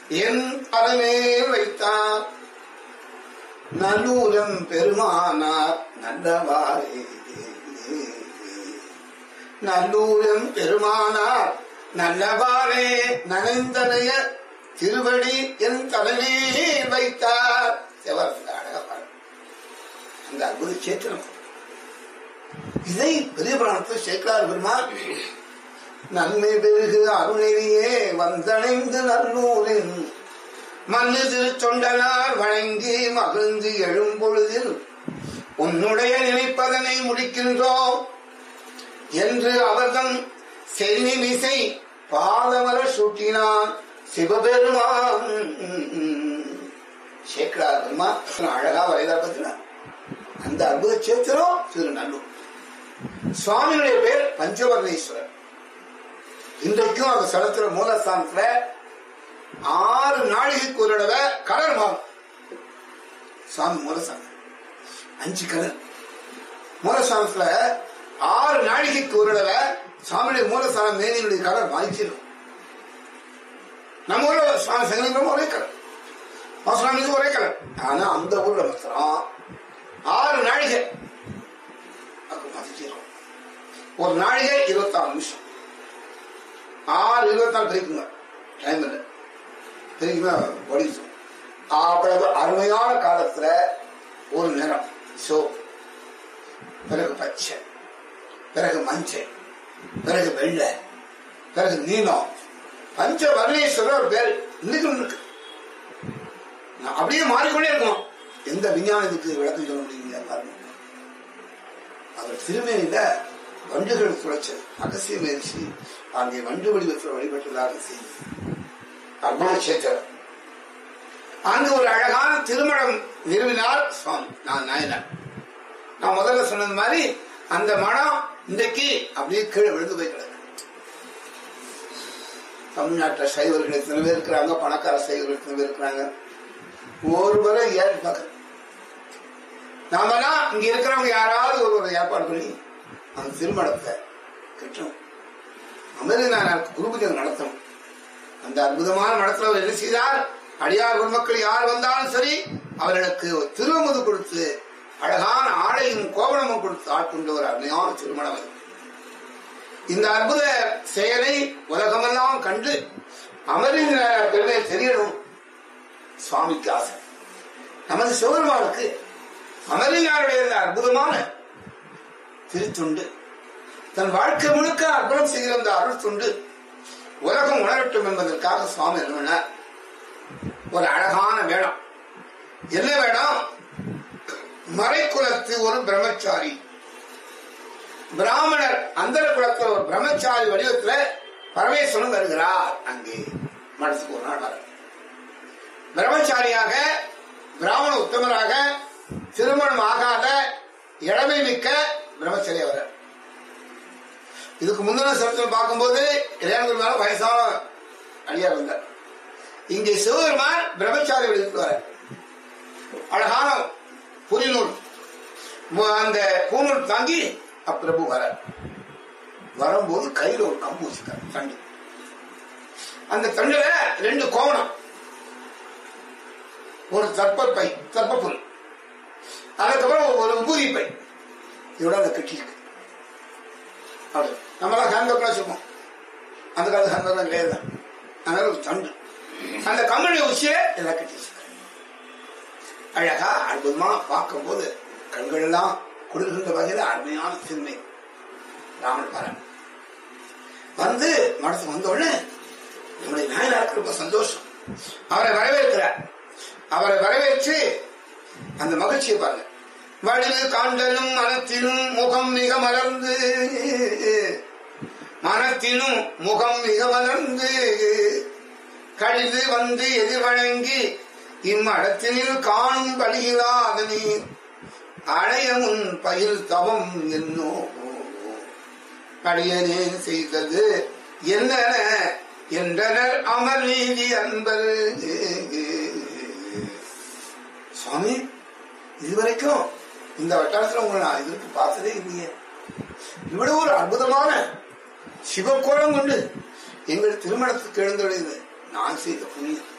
என் தலைமேல் வைத்தார் நல்லூரம் பெருமானார் நல்லவாரே நல்லூரம் பெருமானார் நல்லவாரே நனைந்தனைய திருவடி என் தலைமேல் வைத்தார் செவரத்தில் அழகா பாரு. அந்த அற்புத சேத்திரம் இதை பெரிய புராணத்தில் சேர்க்கிறார் பெருமாள் நன்மை பெருகு அருணெறியே வந்தடைந்து நல்லூரின் மண்ணு திருத்தொண்டனார் வணங்கி மகிழ்ந்து எழும் பொழுதில் உன்னுடைய நினைப்பதனை முடிக்கின்றோம் என்று அவர்தம் செல்வி மிசை பாதவர சூட்டினான் சிவபெருமான் சேக்கரார் பெருமா அழகா வரைதா அந்த அற்புத சேத்திரம் திருநல்லூர் சுவாமியுடைய பேர் பஞ்சவர்ணேஸ்வரர் இன்றைக்கும் அந்த ஸ்தலத்துல மூலஸ்தானத்துல ஆறு நாழிகைக்கு ஒரு தடவை கலர் மாறும் சுவாமி மூலஸ்தானம் அஞ்சு கலர் மூலஸ்தானத்துல ஆறு நாழிகைக்கு ஒரு தடவை சுவாமியுடைய மூலஸ்தானம் மேனியுடைய கலர் மாறிச்சிடும் நம்ம ஊர்ல சுவாமி சங்கலிங்கம் ஒரே கலர் சுவாமிக்கு ஒரே கலர் ஆனா அந்த ஊர்ல மாத்திரம் ஆறு நாழிகை அது மாத்திச்சிடும் ஒரு நாழிகை இருபத்தாறு நிமிஷம் ஆறு இருபத்தாறு பிரிக்குங்க டைம் இல்லை பிரிக்குமா ஒடிச்சு அவ்வளவு அருமையான காலத்துல ஒரு நிறம் சோப்பு பிறகு பச்சை பிறகு மஞ்சள் பிறகு வெள்ளை பிறகு நீலம் பஞ்ச வர்ணேஸ்வரர் ஒரு பேர் இன்னைக்கும் இருக்கு நான் அப்படியே மாறிக்கொண்டே இருக்கணும் எந்த விஞ்ஞானத்துக்கு விளக்கம் சொல்ல முடியுங்க பாருங்க அவர் திருமேனில வண்டுகள் துளைச்சல் அகசிய முயற்சி அங்கே வண்டு வடிவத்தில் வழிபட்டதாக செய்தி அருணாச்சேத்திரம் அங்கு ஒரு அழகான திருமணம் நிறுவினார் சுவாமி நான் நாயனார் நான் முதல்ல சொன்னது மாதிரி அந்த மனம் இன்றைக்கு அப்படியே கீழே விழுந்து போய் கிடக்கு தமிழ்நாட்டில் சைவர்கள் எத்தனை பேர் இருக்கிறாங்க பணக்கார சைவர்கள் எத்தனை பேர் இருக்கிறாங்க ஒருவரை ஏழு பக்கம் நாமெல்லாம் இங்க இருக்கிறவங்க யாராவது ஒருவரை ஏற்பாடு பண்ணி அந்த திருமணத்தை கட்டணும் அமிர்தநாயனாருக்கு குருபூஜை நடத்தணும் அந்த அற்புதமான நடத்துல அவர் என்ன செய்தார் அடியார் பெருமக்கள் யார் வந்தாலும் சரி அவர்களுக்கு திருவமுது கொடுத்து அழகான ஆடையும் கோவணமும் கொடுத்து ஆட்கொண்ட ஒரு அருமையான திருமணம் அது இந்த அற்புத செயலை உலகமெல்லாம் கண்டு அமரின் பெருமை தெரியணும் சுவாமிக்கு ஆசை நமது சிவபெருமானுக்கு அமரியாருடைய இந்த அற்புதமான திருத்தொண்டு தன் வாழ்க்கை முழுக்க அர்ப்பணம் செய்கிற அந்த அருள் தொண்டு உலகம் உணரட்டும் என்பதற்காக சுவாமி என்ன ஒரு அழகான வேடம் என்ன வேடம் மறைக்குலத்து ஒரு பிரம்மச்சாரி பிராமணர் அந்தர குலத்துல ஒரு பிரம்மச்சாரி வடிவத்துல பரமேஸ்வரன் வருகிறார் அங்கே மனசுக்கு ஒரு நாள் வர பிரம்மச்சாரியாக பிராமண உத்தமராக திருமணம் ஆகாத இளமை மிக்க பிரம்மச்சரிய வர இதுக்கு முந்தின சரத்தில் பார்க்கும்போது இளைஞர்கள் மேல வயசான அடியார் வந்தார் இங்கே சிவபெருமான் பிரம்மச்சாரி வடிவத்தில் வர அழகான புரிநூல் மு- அந்த பூநூல் தாங்கி அப்பிரபு வர வரும்போது கையில ஒரு கம்பு வச்சுட்டார் தண்டு அந்த தண்டுல ரெண்டு கோவணம் ஒரு தற்பப்பை தற்பப்புல் அதுக்கப்புறம் ஒரு உபூதி பை இதோட அந்த கட்டி இருக்கு அப்படி நம்மளாம் ஹேண்ட்பேக்லாம் வச்சுப்போம் அந்த காலத்து ஹேண்ட்பேக்லாம் கிடையாது அதனால ஒரு தண்டு அந்த கம்பெனி உச்சியை இதெல்லாம் கட்டி வச்சிருக்காரு அழகா அற்புதமா பார்க்கும்போது கண்கள் எல்லாம் கொடுக்கின்ற வகையில அருமையான சிறுமை ராமன் பாரன் வந்து மனசு வந்த உடனே நம்முடைய நாயனாருக்கு ரொம்ப சந்தோஷம் அவரை வரவேற்கிறார் அவரை வரவேற்று அந்த மகிழ்ச்சியை பாருங்க வடிவு காண்டலும் மனத்திலும் முகம் மிக மலர்ந்து மனத்திலும் முகம் மிக மலர்ந்து கடிது வந்து எதிர்வழங்கி இம்மடத்தினில் காணும் வழியிலாத நீர் அடைய முன் பயில் தவம் என்னோ அடியனே செய்தது என்ன என்றனர் அமர் நீதி அன்பர் சுவாமி இதுவரைக்கும் இந்த வட்டாரத்துல உங்களை நான் இதற்கு பார்த்ததே இல்லையே இவ்வளவு ஒரு அற்புதமான சிவக்குரம் கொண்டு எங்கள் திருமணத்துக்கு எழுந்துள்ளது நான் செய்த புண்ணியம்